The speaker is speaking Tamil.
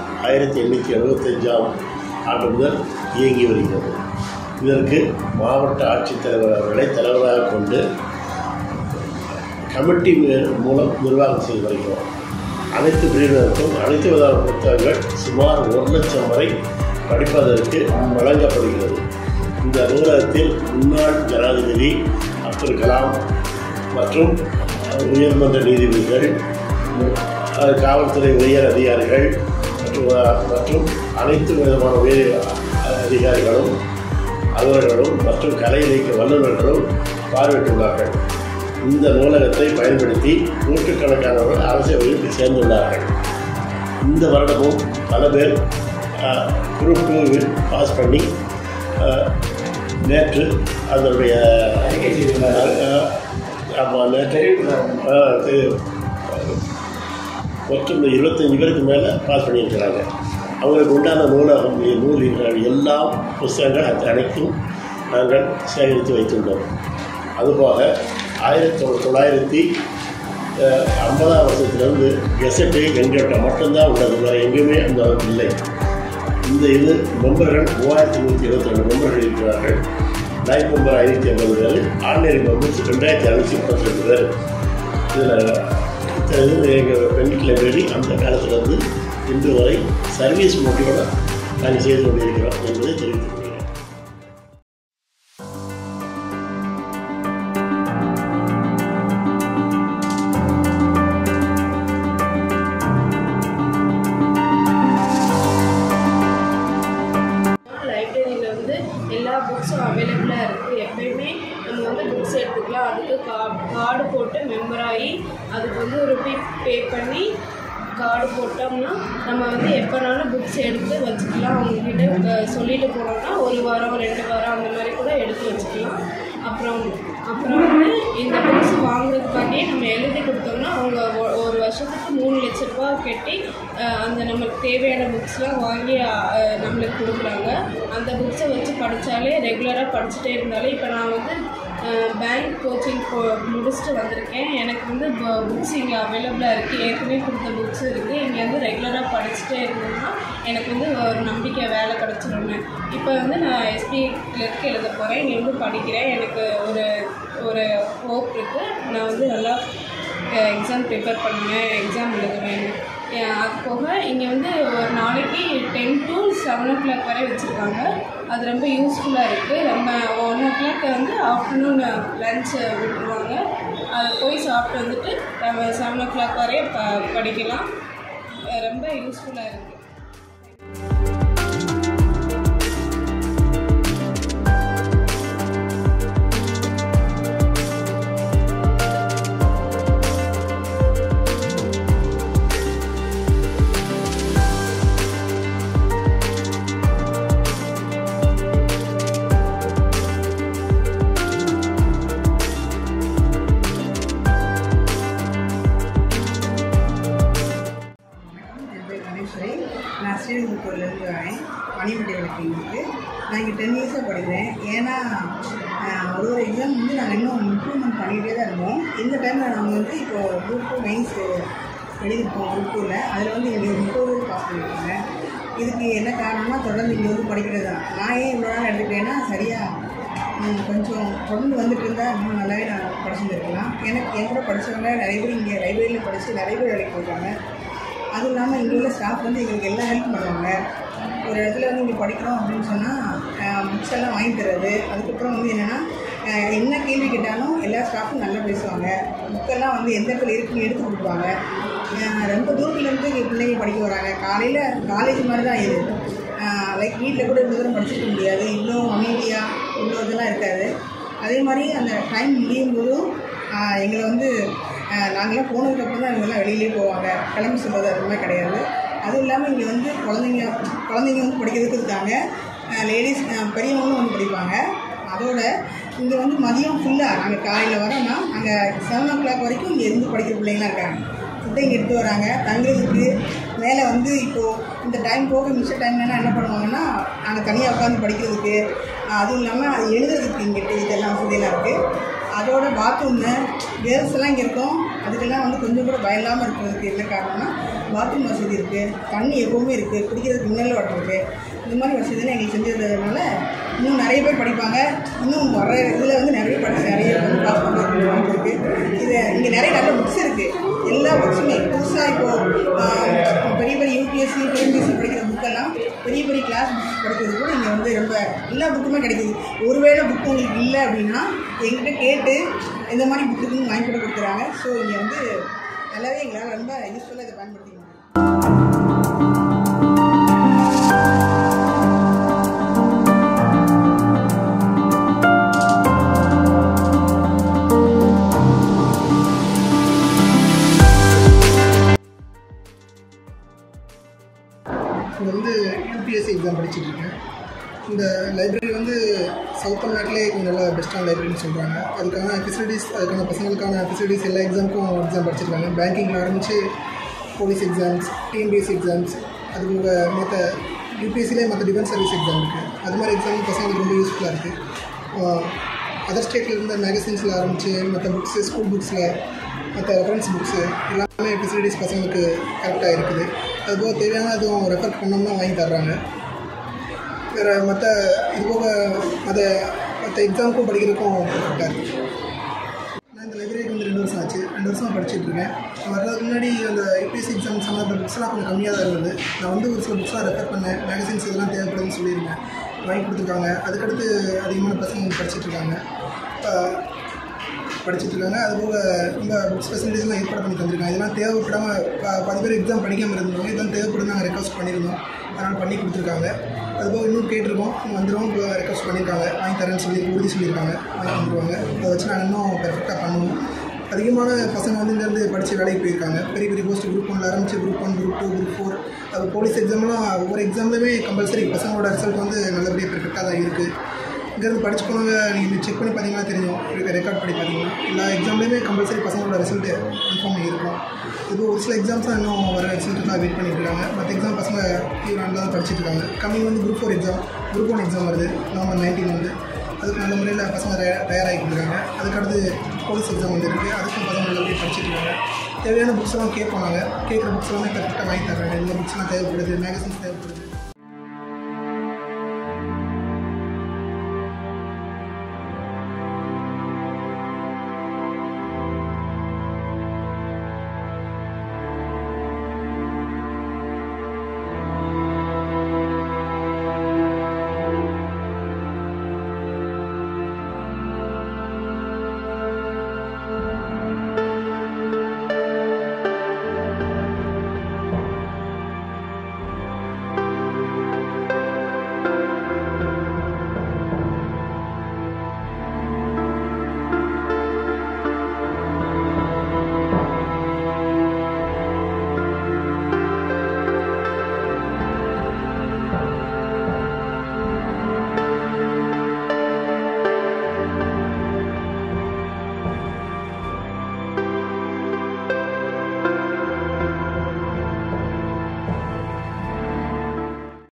ஆயிரத்தி எண்ணூற்றி எழுபத்தஞ்சாம் ஆண்டு முதல் இயங்கி வருகிறது இதற்கு மாவட்ட ஆட்சித்தலைவர் அவர்களை தலைவராக கொண்டு கமிட்டி மே- மூலம் நிர்வாகம் செய்து வருகிறோம் அனைத்து பிரிவினருக்கும் அனைத்து விதமான புத்தகங்கள் சுமார் ஒரு லட்சம் வரை படிப்பதற்கு வழங்கப்படுகிறது இந்த நூலகத்தில் முன்னாள் ஜனாதிபதி அப்துல் கலாம் மற்றும் உயர்மன்ற நீதிபதிகள் அஹ், காவல்துறை உயர் அதிகாரிகள் மற்றும் அஹ், மற்றும் அனைத்து விதமான உயர் அதிகாரிகளும் அலுவலர்களும் மற்றும் கலை இலக்கிய வல்லுநர்களும் பார்வையிட்டுள்ளார்கள் இந்த நூலகத்தை பயன்படுத்தி நூற்றுக்கணக்கானவர்கள் அரசியலில் சேர்ந்துள்ளார்கள் இந்த வருடமும் பல பேர் குரூப் டூ பாஸ் பண்ணி அஹ், நேற்று அதனுடைய அஹ், ஆமாம் நேற்று அஹ், இது, மொத்தம் இருபத்தஞ்சி பேருக்கு மேலே பாஸ் பண்ணியிருக்கிறாங்க அவங்களுக்கு உண்டான நூலகம் நூல் எல்லா புஸ்தகங்கள் அது அனைத்தும் நாங்கள் சேகரித்து வைத்துள்ளோம் அதுபோக ஆயிரத்தி தொ- தொள்ளாயிரத்தி அஹ், ஐம்பதாம் வருஷத்துலேருந்து கெசட்டு எங்கள்கிட்ட மட்டும்தான் உள்ளது வேறு எங்கேயுமே அந்த அளவுக்கு இல்லை இந்த இது மெம்பர்கள் மூவாயிரத்தி நூற்றி இருபத்தி ரெண்டு மெம்பர்கள் இருக்கிறார்கள் லைஃப் மெம்பர் ஐநூற்றி ஐம்பது பேர் ஆன்லைன் மெம்பர்ஸ் ரெண்டாயிரத்தி அறுநூற்றி முப்பத்தி ரெண்டு பேர் இதில் இது எங்கள் பெண் லைப்ரரி அந்த காலத்திலிருந்து இன்று வரை சர்வீஸ் மோட்டிவோட நாங்கள் செய்து கொண்டிருக்கிறோம் என்பதை தெரிவித்துக் கொள்கிறேன் லைப்ரரியில் வந்து எல்லா புக்ஸும் அவைலபிளாக இருக்குது எப்பயுமே நம்ம வந்து புக்ஸ் எடுத்துக்கலாம் அதுக்கு கா கார்டு போட்டு மெம்பர் ஆகி அதுக்கு வந்து ஒரு ருபி பே பண்ணி கார்டு போட்டோம்னா நம்ம வந்து எப்போனாலும் புக்ஸ் எடுத்து வச்சுக்கலாம் அவங்கக்கிட்ட அஹ், சொல்லிட்டு போனோம்னா ஒரு வாரம் ரெண்டு வாரம் அந்த மாதிரி கூட எடுத்து வச்சுக்கலாம் அப்புறம் அப்புறம் வந்து இந்த புக்ஸ் வாங்குறதுக்காண்டியே நம்ம எழுதி கொடுத்தோம்னா அவங்க ஒ- ஒரு வருஷத்துக்கு மூணு லட்ச ரூபா கட்டி அஹ், அந்த நமக்கு தேவையான புக்ஸ்லாம் வாங்கி அஹ், நம்மளுக்கு கொடுக்குறாங்க அந்த புக்ஸை வச்சு படித்தாலே ரெகுலராக படிச்சுட்டே இருந்தாலே இப்போ நான் வந்து பேங்க் கோச்சிங் போ முடிச்சுட்டு வந்திருக்கேன் எனக்கு வந்து புக்ஸ் இங்கே அவைலபிளாக இருக்குது ஏற்கனவே கொடுத்த புக்ஸ் இருக்குது இங்கே வந்து ரெகுலராக படிச்சுட்டே இருந்தோம்னா எனக்கு வந்து ஒரு நம்பிக்கை வேலை கிடச்சிருமே இப்போ வந்து நான் எஸ்பி கிளர்க் எழுத போகிறேன் இங்கே வந்து படிக்கிறேன் எனக்கு ஒரு ஒரு ஹோப் இருக்குது நான் வந்து நல்லா எக்ஸாம் ப்ரிப்பேர் பண்ணுவேன் எக்ஸாம் எழுதுவேன் அஹ் அது போக இங்கே வந்து ஒரு நாளைக்கு ten to seven o'clock வரை வச்சுருக்காங்க அது ரொம்ப யூஸ்ஃபுல்லாக இருக்குது நம்ம ஒன் ஓ கிளாக் வந்து ஆஃப்டர்நூன் லன்ச் விட்டுருவாங்க அதை போய் சாப்பிட்டு வந்துட்டு நம்ம செவன் ஓ கிளாக் வரைய ப படிக்கலாம் அஹ் ரொம்ப யூஸ்ஃபுல்லாக இருக்குது என் பேர் கணேஸ்வரி நான் ஸ்ரீவில்லிபுத்தூர்லேருந்து வரேன் மணிமட்டி வழக்கிங்களுக்கு நான் இங்கே டென் இயர்ஸாக படிக்கிறேன் ஏன்னா ஆஹ், ஒரு ஒரு எக்ஸாம் வந்து நாங்கள் இன்னும் இம்ப்ரூவ்மெண்ட் பண்ணிகிட்டே தான் இருக்கோம் இந்த டைமில் நாங்கள் வந்து இப்போது குரூப் டூ மெயின்ஸ் எழுதியிருக்கோம் குரூப் டூவில் அதில் வந்து எங்களுக்கு முப்பது பேர் பாஸ் பண்ணியிருக்காங்க இதுக்கு என்ன காரணம்னா தொடர்ந்து இங்கே வந்து படிக்கிறது தான் நான் ஏன் இவ்வளோ நாள் எடுத்துக்கிட்டேன்னா சரியாக ம், கொஞ்சம் தொடர்ந்து வந்துட்டு இருந்தால் இன்னும் நல்லாவே நான் படிச்சுருந்துருக்கலாம் எனக்கு என் கூட படித்தவங்க நிறைய பேர் இங்கே லைப்ரரியில் படித்து நிறைய பேர் வேலைக்கு போயிருக்காங்க அதுவும் இல்லாமல் இங்கே உள்ள ஸ்டாஃப் வந்து எங்களுக்கு எல்லா ஹெல்ப் பண்ணுவாங்க ஒரு இடத்துல வந்து இங்கே படிக்கிறோம் அப்படின்னு சொன்னால் புக்ஸ் எல்லாம் வாங்கி தர்றது அதுக்கப்புறம் வந்து என்னென்னா என்ன கேள்வி கேட்டாலும் எல்லா ஸ்டாஃபும் நல்லா பேசுவாங்க புக்கெல்லாம் வந்து எந்த இடத்துல இருக்குன்னு எடுத்து கொடுப்பாங்க அஹ் ரொம்ப தூரத்துலேருந்து இங்கே பிள்ளைங்க படிக்க வராங்க காலையில் காலேஜ் மாதிரி தான் இது லைக் வீட்டில் கூட இவ்வளோ தூரம் படிச்சிருக்க முடியாது இவ்வளோ அமைதியாக இவ்வளோ இதெல்லாம் இருக்காது அதே மாதிரி அந்த டைம் முடியும் போதும் ஆஹ் எங்களை வந்து ஆஹ் நாங்களாம் போனதுக்கப்புறம் தான் இவங்கெல்லாம் வெளியிலே போவாங்க கிளம்பி சொல்கிறது அது மாதிரி கிடையாது அதுவும் இல்லாமல் இங்கே வந்து குழந்தைங்க குழந்தைங்க வந்து படிக்கிறதுக்கு இருக்காங்க லேடிஸ் பெரியவங்களும் வந்து படிப்பாங்க அதோட இங்கே வந்து மதியம் ஃபுல்லாக நாங்கள் காலையில் வரோன்னா நாங்கள் செவன் ஓ கிளாக் வரைக்கும் இங்கே இருந்து படிக்கிற பிள்ளைங்களாம் இருக்காங்க ஃபுட்டை இங்கே எடுத்து வராங்க தங்குறதுக்கு மேலே வந்து இப்போது இந்த டைம் போக மிச்ச டைம்லலாம் என்ன பண்ணுவாங்கன்னா நாங்கள் தனியாக உட்காந்து படிக்கிறதுக்கு ஆஹ் அதுவும் இல்லாமல் அது எழுதுறதுக்கு இங்கே இதெல்லாம் வசதியெல்லாம் இருக்குது அதோட பாத்ரூமு கேர்ள்ஸ் எல்லாம் இங்கே இருக்கோம் அதுக்கெல்லாம் வந்து கொஞ்சம் கூட பயம் இல்லாமல் இருக்கிறதுக்கு என்ன காரணம்னா பாத்ரூம் வசதி இருக்குது தண்ணி எப்போவுமே இருக்குது குடிக்கிறதுக்கு மின்னல் வாட்டர் இருக்குது இந்த மாதிரி வசதியெல்லாம் எங்களுக்கு செஞ்சதுனால இன்னும் நிறைய பேர் படிப்பாங்க இன்னும் வர இதில் வந்து நிறைய படி நிறைய வந்து பாஸ் பண்ணுறதுக்கு வாய்ப்பு இருக்குது இது இங்கே நிறைய நல்ல புக்ஸ் இருக்குது எல்லா புக்ஸுமே புதுசாக இப்போது பெரிய பெரிய யூபிஎஸ்சி டிஎன்பிஎஸ்சி படிக்கிற புக்கெல்லாம் பெரிய பெரிய கிளாஸ் புக்ஸ் படிக்கிறது கூட இங்கே வந்து ரொம்ப எல்லா புக்குமே கிடைக்குது ஒருவேளை புக் உங்களுக்கு இல்லை அப்படின்னா எங்கிட்ட கேட்டு இந்த மாதிரி புக்குன்னு வாங்கி கூட கொடுக்குறாங்க ஸோ இங்கே வந்து நல்லாவே எங்களால் ரொம்ப யூஸ்ஃபுல்லாக இதை பயன்படுத்திக்க முடியும் இங்கே வந்து யூபிஎஸ்சி எக்ஸாம் படிச்சுட்டு இருக்கேன் இந்த லைப்ரரி வந்து சவுத் தமிழ்நாட்டிலே கொஞ்சம் நல்ல பெஸ்ட்டான லைப்ரரின்னு சொல்கிறாங்க அதுக்கான ஃபெசிலிட்டிஸ் அதுக்கான பசங்களுக்கான ஃபெசிலிட்டிஸ் எல்லா எக்ஸாமுக்கும் எக்ஸாம் படிச்சிருக்காங்க பேங்கிங்கில் ஆரம்பித்து போலீஸ் எக்ஸாம்ஸ் டிஎன்பிஎஸ்சி எக்ஸாம்ஸ் அது போக மற்ற யூபிஎஸ்சிலே மற்ற டிஃபென்ஸ் சர்வீஸ் எக்ஸாம் இருக்குது அது மாதிரி எக்ஸாம் பசங்களுக்கு ரொம்ப யூஸ்ஃபுல்லாக இருக்குது அதர் ஸ்டேட்டில் இருந்த மேகசின்ஸில் ஆரம்பித்து மற்ற புக்ஸு ஸ்கூல் புக்ஸில் மற்ற ரெஃபரன்ஸ் புக்ஸு எல்லாமே ஃபெசிலிட்டிஸ் பசங்களுக்கு கரெக்டாக இருக்குது அதுபோக தேவையான எதுவும் ரெஃபர் பண்ணோம்னா வாங்கி தர்றாங்க வேறு மற்ற இது போக மற்ற மற்ற எக்ஸாமுக்கும் படிக்கிறதுக்கும் கரெக்டாக இருக்குது நான் இந்த லைப்ரரிக்கு வந்து ரெண்டு வருஷம் ஆச்சு ரெண்டு வருஷமாக படிச்சுட்டு இருக்கேன் நான் வர்றதுக்கு முன்னாடி அந்த யூபிஎஸ்சி எக்ஸாம் சம்மந்த புக்ஸ்லாம் கொஞ்சம் கம்மியாக தான் இருந்தது நான் வந்து ஒரு சில புக்ஸ்லாம் ரெஃபர் பண்ணேன் மேகசின்ஸ் இதெல்லாம் தேவைப்படுதுன்னு சொல்லியிருந்தேன் வாங்கி கொடுத்துருக்காங்க அதுக்கடுத்து அதிகமான பசங்க படிச்சுட்டு இருக்காங்க இப்போ படிச்சுட்டு இருக்காங்க அதுபோக இந்த புக்ஸ் ஃபெசிலிட்டிஸ்லாம் ஏற்பாடு பண்ணி தந்திருக்காங்க இதெல்லாம் தேவைப்படாமல் ப- பாதி பேர் எக்ஸாம் படிக்காமல் இருந்தோம் இதெல்லாம் தேவைப்படும் நாங்கள் ரெக்வஸ்ட் பண்ணியிருந்தோம் அதனால் பண்ணி கொடுத்துருக்காங்க அதுபோக இன்னும் கேட்டிருக்கோம் வந்துடும் இப்போ ரெக்வஸ்ட் பண்ணியிருக்காங்க வாங்கி தரேன்னு சொல்லி உறுதி சொல்லியிருக்காங்க வாங்கி வந்துருவாங்க அதை வச்சு நாங்கள் இன்னும் பெர்ஃபெக்டாக பண்ணுவோம் அதிகமான பசங்க வந்து இங்கேருந்து படித்து வேலைக்கு போயிருக்காங்க பெரிய பெரிய போஸ்ட் குரூப் ஒன்ல ஆரம்பிச்சு group one group two group four அது போலீஸ் எக்ஸாம்லாம் ஒவ்வொரு எக்ஸாம்லையுமே கம்பல்சரி பசங்களோட ரிசல்ட் வந்து நல்லபடியாக பெர்ஃபெக்டாக தான் இருக்குது இங்கேருந்து படிச்சு போனவங்க நீங்கள் செக் பண்ணி பார்த்தீங்கன்னா தெரியும் ரெக்கார்ட் பண்ணி பார்த்தீங்கன்னா எல்லா எக்ஸாம்லேயுமே கம்பல்சரி பசங்களோட ரிசல்ட்டு கன்ஃபார்ம் இருக்கும் இப்போ ஒரு சில எக்ஸாம்ஸ் தான் இன்னும் வர ரிசல்ட்டுக்காக வெயிட் பண்ணிட்டு இருக்காங்க மற்ற எக்ஸாம் பசங்க ஈவனாக தான் படிச்சுட்டு இருக்காங்க கம்மிங் வந்து group four exam group one exam வருது நவம்பர் நைன்டீன் வந்து அதுக்கு நல்ல முறையில் பசங்க தயார் தயாராகிட்டு இருக்காங்க அதுக்கடுத்து போலீஸ் எக்ஸாம் வந்து இருக்குது அதுக்கும் பசங்க நல்லபடியாக படிச்சுட்டு இருக்காங்க தேவையான புக்ஸ் எல்லாம் கேட்போம் நாங்கள் கேட்குற புக்ஸ் எல்லாமே கரெக்டாக வாங்கி தர்றாங்க இந்த புக்ஸ்லாம் தேவைப்படுது மேகசின்ஸ் தேவைப்படுது